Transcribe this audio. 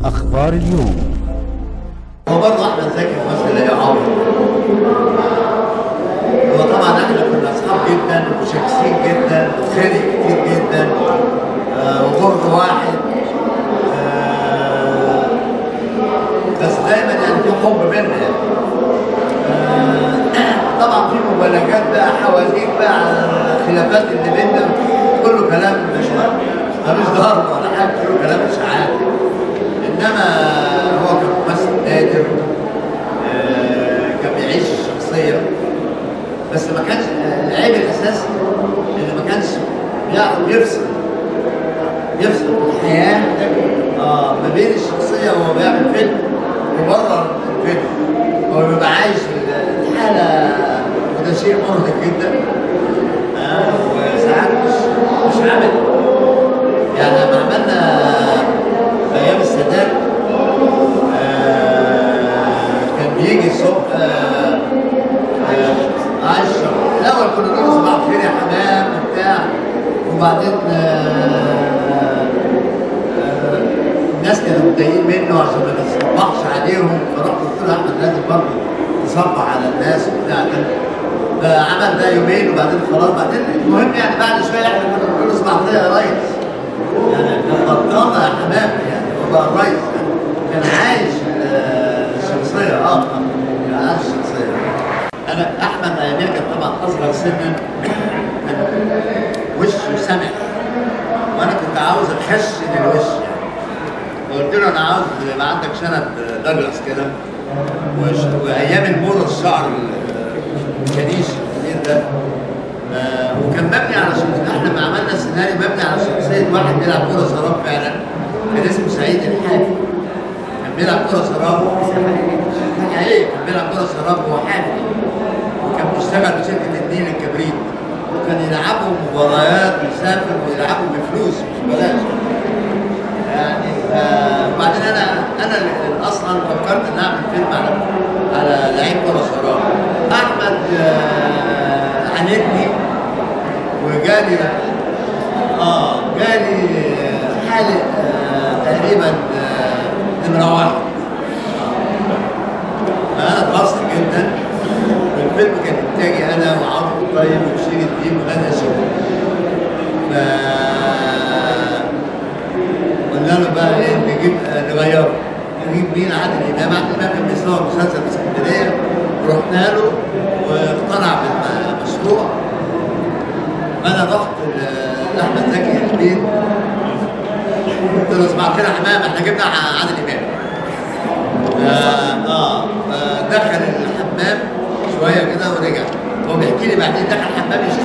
أخبار اليوم هو برضه احمد زكي ممثل لا يعوض هو طبعا احنا كنا اصحاب جدا وشاكسين جدا وخالق كتير جدا آه وغر واحد آه بس دايما يعني في حب بينا يعني آه طبعا في مبالغات بقى حواليك بقى على الخلافات اللي بينا كله كلام مش ملوش ضرب ولا حاجه كله كلام اشاعات انما هو كان ممثل نادر آه، كان بيعيش الشخصيه بس ما كانش آه، العيب الاساسي انه ما كانش بيعرف يفصل يفصل الحياه اه ما بين الشخصيه وهو بيعمل فيلم وبره الفيلم هو بيبقى عايش الحاله وده شيء مرهق جدا آه وساعات مش مش عملي يعني لما عملنا في ايام السادات آه، كان بيجي الصبح آه، آه، عشرة الاول كنا نقول صباح الخير يا حمام وبتاع وبعدين آه، آه، الناس كانوا متضايقين منه عشان ما بيصبحش عليهم فرحت قلت له احمد لازم برضه تصبح على الناس وبتاع كده فعمل ده يومين وبعدين خلاص بعدين المهم يعني بعد شويه احنا كنا بنقول له صباح الخير يا ريس يعني كان غلطانه يا حمام يعني هو بقى الريس يعني كان عايش آه، الشخصيه اه آه، كان عايش الشخصيه انا احمد اياميها كان طبعا اصغر سنا كان وشه سمح وانا كنت عاوز اخشن الوش يعني فقلت له انا عاوز يبقى عندك شنب دجلس كده وش- وايام الموضه الشعر الكنيش الكبير ده آه، وكان مبني على شخصية احنا لما عملنا السيناريو مبني على شخصية واحد بيلعب كورة سراب فعلا كان اسمه سعيد الحافي كان بيلعب كورة سراب حقيقي كان بيلعب كورة سراب وهو حافي وكان بيشتغل في شركة النيل الكبريت وكان يلعبوا مباريات ويسافر ويلعبوا بفلوس مش بلاش يعني آه، وبعدين انا انا اللي اصلا فكرت ان اعمل فيلم على على لعيب كره شراب احمد آه، عاندني وجالي اه جالي حاله آه، تقريبا آه، نمره واحد فانا اتبسطت جدا والفيلم كان انتاجي انا وعاطف الطيب وبشير الدين وغنى شكري ف قلنا له بقى ايه نجيب آه، نغيره نجيب مين عادل امام عادل امام كان بيصور مسلسل في اسكندريه ورحنا له واقتنع بالمشروع فانا رحت ل- لاحمد زكي البيت قلت له اسمع كده يا حمام احنا جبنا ع- عادل امام اه اه دخل الحمام شويه كده ورجع هو بيحكي لي بعدين دخل الحمام يشتغل